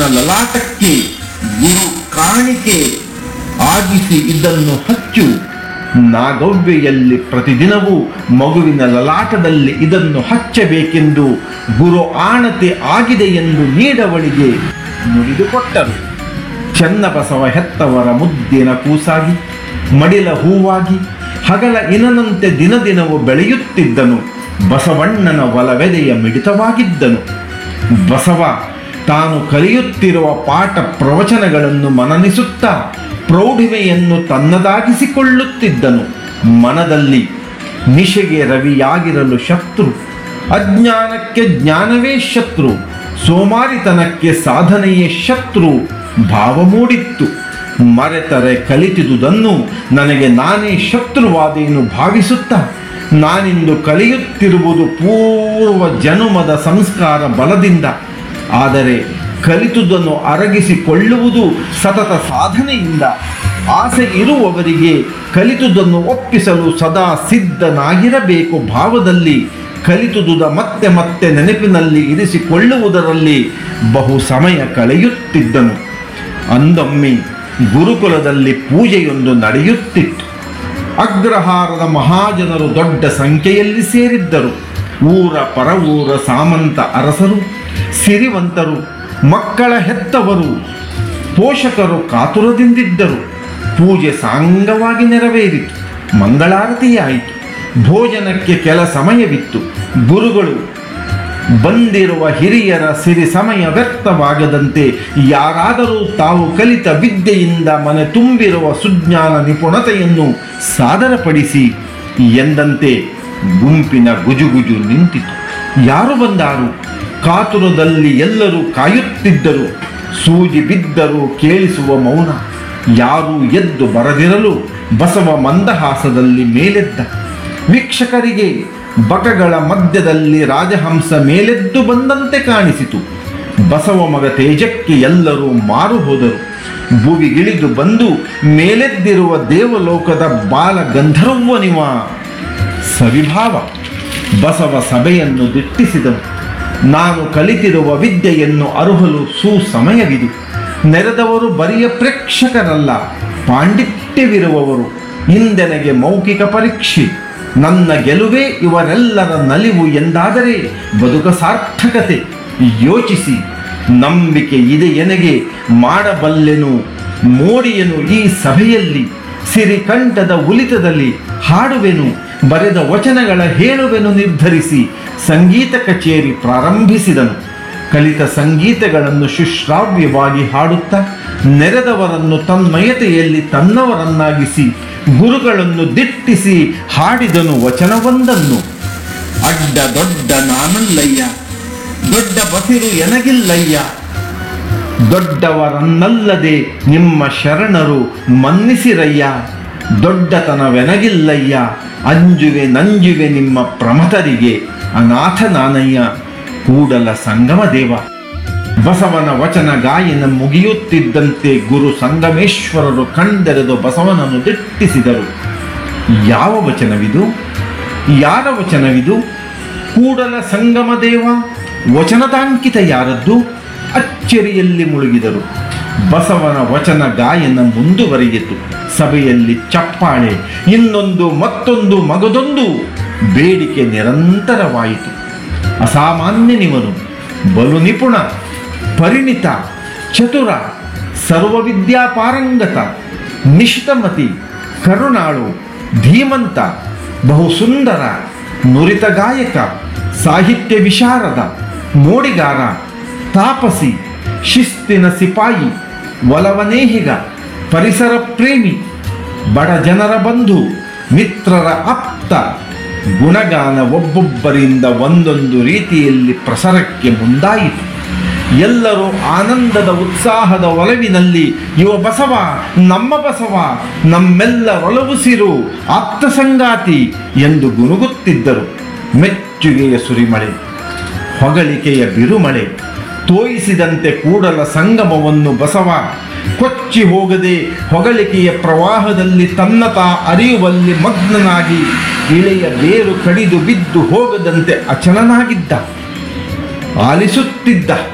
ಮಗುವಿನ ಲಲಾಟಕ್ಕೆ ಗುರು ಕಾಣಿಕೆ ಆಗಿಸಿ ಇದನ್ನು ಹಚ್ಚು ನಾಗವ್ಯೆಯಲ್ಲಿ ಪ್ರತಿದಿನವೂ ಮಗುವಿನ ಲಲಾಟದಲ್ಲಿ ಇದನ್ನು ಹಚ್ಚಬೇಕೆಂದು ಗುರು ಆಣತೆ ಆಗಿದೆ ಎಂದು ನೀಡವಳಿಗೆ ನುಡಿದುಕೊಟ್ಟರು ಚನ್ನಬಸವ ಹೆತ್ತವರ ಮುದ್ದಿನ ಕೂಸಾಗಿ ಮಡಿಲ ಹೂವಾಗಿ ಹಗಲ ಇನನಂತೆ ದಿನ ದಿನವೂ ಬೆಳೆಯುತ್ತಿದ್ದನು ಬಸವಣ್ಣನ ಒಲವೆದೆಯ ಮಿಡಿತವಾಗಿದ್ದನು ಬಸವ ತಾನು ಕಲಿಯುತ್ತಿರುವ ಪಾಠ ಪ್ರವಚನಗಳನ್ನು ಮನನಿಸುತ್ತಾ ಪ್ರೌಢಿಮೆಯನ್ನು ತನ್ನದಾಗಿಸಿಕೊಳ್ಳುತ್ತಿದ್ದನು ಮನದಲ್ಲಿ ನಿಶೆಗೆ ರವಿಯಾಗಿರಲು ಶತ್ರು ಅಜ್ಞಾನಕ್ಕೆ ಜ್ಞಾನವೇ ಶತ್ರು ಸೋಮಾರಿತನಕ್ಕೆ ಸಾಧನೆಯೇ ಶತ್ರು ಭಾವ ಮೂಡಿತ್ತು ಮರೆತರೆ ಕಲಿತಿದುದನ್ನು ನನಗೆ ನಾನೇ ಶತ್ರುವಾದೇನು ಭಾವಿಸುತ್ತಾ ನಾನಿಂದು ಕಲಿಯುತ್ತಿರುವುದು ಪೂರ್ವ ಜನುಮದ ಸಂಸ್ಕಾರ ಬಲದಿಂದ ಆದರೆ ಕಲಿತುದನ್ನು ಅರಗಿಸಿಕೊಳ್ಳುವುದು ಸತತ ಸಾಧನೆಯಿಂದ ಆಸೆ ಇರುವವರಿಗೆ ಕಲಿತುದನ್ನು ಒಪ್ಪಿಸಲು ಸದಾ ಸಿದ್ಧನಾಗಿರಬೇಕು ಭಾವದಲ್ಲಿ ಕಲಿತುದುದ ಮತ್ತೆ ಮತ್ತೆ ನೆನಪಿನಲ್ಲಿ ಇರಿಸಿಕೊಳ್ಳುವುದರಲ್ಲಿ ಬಹು ಸಮಯ ಕಳೆಯುತ್ತಿದ್ದನು ಅಂದೊಮ್ಮೆ ಗುರುಕುಲದಲ್ಲಿ ಪೂಜೆಯೊಂದು ನಡೆಯುತ್ತಿತ್ತು ಅಗ್ರಹಾರದ ಮಹಾಜನರು ದೊಡ್ಡ ಸಂಖ್ಯೆಯಲ್ಲಿ ಸೇರಿದ್ದರು ಊರ ಪರವೂರ ಸಾಮಂತ ಅರಸರು ಸಿರಿವಂತರು ಮಕ್ಕಳ ಹೆತ್ತವರು ಪೋಷಕರು ಕಾತುರದಿಂದಿದ್ದರು ಪೂಜೆ ಸಾಂಗವಾಗಿ ನೆರವೇರಿತು ಮಂಗಳಾರತಿಯಾಯಿತು ಭೋಜನಕ್ಕೆ ಕೆಲ ಸಮಯವಿತ್ತು ಗುರುಗಳು ಬಂದಿರುವ ಹಿರಿಯರ ಸಿರಿ ಸಮಯ ವ್ಯರ್ಥವಾಗದಂತೆ ಯಾರಾದರೂ ತಾವು ಕಲಿತ ವಿದ್ಯೆಯಿಂದ ಮನೆ ತುಂಬಿರುವ ಸುಜ್ಞಾನ ನಿಪುಣತೆಯನ್ನು ಸಾದರಪಡಿಸಿ ಎಂದಂತೆ ಗುಂಪಿನ ಗುಜುಗುಜು ನಿಂತಿತು ಯಾರು ಬಂದಾರು ಕಾತುರದಲ್ಲಿ ಎಲ್ಲರೂ ಕಾಯುತ್ತಿದ್ದರು ಸೂಜಿ ಬಿದ್ದರೂ ಕೇಳಿಸುವ ಮೌನ ಯಾರೂ ಎದ್ದು ಬರದಿರಲು ಬಸವ ಮಂದಹಾಸದಲ್ಲಿ ಮೇಲೆದ್ದ ವೀಕ್ಷಕರಿಗೆ ಬಕಗಳ ಮಧ್ಯದಲ್ಲಿ ರಾಜಹಂಸ ಮೇಲೆದ್ದು ಬಂದಂತೆ ಕಾಣಿಸಿತು ಬಸವ ಮಗ ತೇಜಕ್ಕೆ ಎಲ್ಲರೂ ಮಾರು ಹೋದರು ಭುವಿಗಿಳಿದು ಬಂದು ಮೇಲೆದ್ದಿರುವ ದೇವಲೋಕದ ಬಾಲ ಗಂಧರ್ವನಿವ ಸವಿಭಾವ ಬಸವ ಸಭೆಯನ್ನು ದಿಟ್ಟಿಸಿದನು ನಾನು ಕಲಿತಿರುವ ವಿದ್ಯೆಯನ್ನು ಅರುಹಲು ಸುಸಮಯವಿದು ನೆರೆದವರು ಬರಿಯ ಪ್ರೇಕ್ಷಕರಲ್ಲ ಪಾಂಡಿತ್ಯವಿರುವವರು ಇಂದೆನಗೆ ಮೌಖಿಕ ಪರೀಕ್ಷೆ ನನ್ನ ಗೆಲುವೇ ಇವರೆಲ್ಲರ ನಲಿವು ಎಂದಾದರೆ ಬದುಕ ಸಾರ್ಥಕತೆ ಯೋಚಿಸಿ ನಂಬಿಕೆ ಇದೆ ಎನಗೆ ಮಾಡಬಲ್ಲೆನು ಮೋಡಿಯನು ಈ ಸಭೆಯಲ್ಲಿ ಸಿರಿಕಂಠದ ಉಲಿತದಲ್ಲಿ ಹಾಡುವೆನು ಬರೆದ ವಚನಗಳ ಹೇಳುವೆನು ನಿರ್ಧರಿಸಿ ಸಂಗೀತ ಕಚೇರಿ ಪ್ರಾರಂಭಿಸಿದನು ಕಲಿತ ಸಂಗೀತಗಳನ್ನು ಶುಶ್ರಾವ್ಯವಾಗಿ ಹಾಡುತ್ತಾ ನೆರೆದವರನ್ನು ತನ್ಮಯತೆಯಲ್ಲಿ ತನ್ನವರನ್ನಾಗಿಸಿ ಗುರುಗಳನ್ನು ದಿಟ್ಟಿಸಿ ಹಾಡಿದನು ವಚನವೊಂದನ್ನು ಅಡ್ಡ ದೊಡ್ಡ ನಾನಲ್ಲಯ್ಯ ದೊಡ್ಡ ಬಸಿರು ಎನಗಿಲ್ಲಯ್ಯ ದೊಡ್ಡವರನ್ನಲ್ಲದೆ ನಿಮ್ಮ ಶರಣರು ಮನ್ನಿಸಿರಯ್ಯ ದೊಡ್ಡತನವೆನಗಿಲ್ಲಯ್ಯ ಅಂಜುವೆ ನಂಜುವೆ ನಿಮ್ಮ ಪ್ರಮತರಿಗೆ ಅನಾಥ ನಾನಯ್ಯ ಕೂಡಲ ಸಂಗಮ ದೇವ ಬಸವನ ವಚನ ಗಾಯನ ಮುಗಿಯುತ್ತಿದ್ದಂತೆ ಗುರು ಸಂಗಮೇಶ್ವರರು ಕಣ್ದೆರೆದು ಬಸವನನ್ನು ದಿಟ್ಟಿಸಿದರು ಯಾವ ವಚನವಿದು ಯಾರ ವಚನವಿದು ಕೂಡಲ ಸಂಗಮ ದೇವ ವಚನದಾಂಕಿತ ಯಾರದ್ದು ಅಚ್ಚರಿಯಲ್ಲಿ ಮುಳುಗಿದರು ಬಸವನ ವಚನ ಗಾಯನ ಮುಂದುವರಿಯಿತು ಸಭೆಯಲ್ಲಿ ಚಪ್ಪಾಳೆ ಇನ್ನೊಂದು ಮತ್ತೊಂದು ಮಗದೊಂದು ಬೇಡಿಕೆ ನಿರಂತರವಾಯಿತು ಅಸಾಮಾನ್ಯನಿವನು ಬಲು ನಿಪುಣ ಪರಿಣಿತ ಚತುರ ಸರ್ವವಿದ್ಯಾಪಾರಂಗತ ನಿಷ್ಠಮತಿ ಕರುಣಾಳು ಧೀಮಂತ ಬಹು ಸುಂದರ ನುರಿತ ಗಾಯಕ ಸಾಹಿತ್ಯ ವಿಶಾರದ ಮೋಡಿಗಾರ ತಾಪಸಿ ಶಿಸ್ತಿನ ಸಿಪಾಯಿ ಒಲವನೇಹಿಗ ಪರಿಸರ ಪ್ರೇಮಿ ಬಡ ಜನರ ಬಂಧು ಮಿತ್ರರ ಆಪ್ತ ಗುಣಗಾನ ಒಬ್ಬೊಬ್ಬರಿಂದ ಒಂದೊಂದು ರೀತಿಯಲ್ಲಿ ಪ್ರಸರಕ್ಕೆ ಮುಂದಾಯಿತು ಎಲ್ಲರೂ ಆನಂದದ ಉತ್ಸಾಹದ ಒಲವಿನಲ್ಲಿ ಯುವ ಬಸವ ನಮ್ಮ ಬಸವ ನಮ್ಮೆಲ್ಲರೊಲವುಸಿರು ಆಪ್ತ ಸಂಗಾತಿ ಎಂದು ಗುನುಗುತ್ತಿದ್ದರು ಮೆಚ್ಚುಗೆಯ ಸುರಿಮಳೆ ಹೊಗಳಿಕೆಯ ಬಿರುಮಳೆ ತೋಯಿಸಿದಂತೆ ಕೂಡಲ ಸಂಗಮವನ್ನು ಬಸವ ಕೊಚ್ಚಿ ಹೋಗದೆ ಹೊಗಳಿಕೆಯ ಪ್ರವಾಹದಲ್ಲಿ ತನ್ನತ ಅರಿಯುವಲ್ಲಿ ಮಗ್ನನಾಗಿ ಇಳೆಯ ಬೇರು ಕಡಿದು ಬಿದ್ದು ಹೋಗದಂತೆ ಅಚಲನಾಗಿದ್ದ ಆಲಿಸುತ್ತಿದ್ದ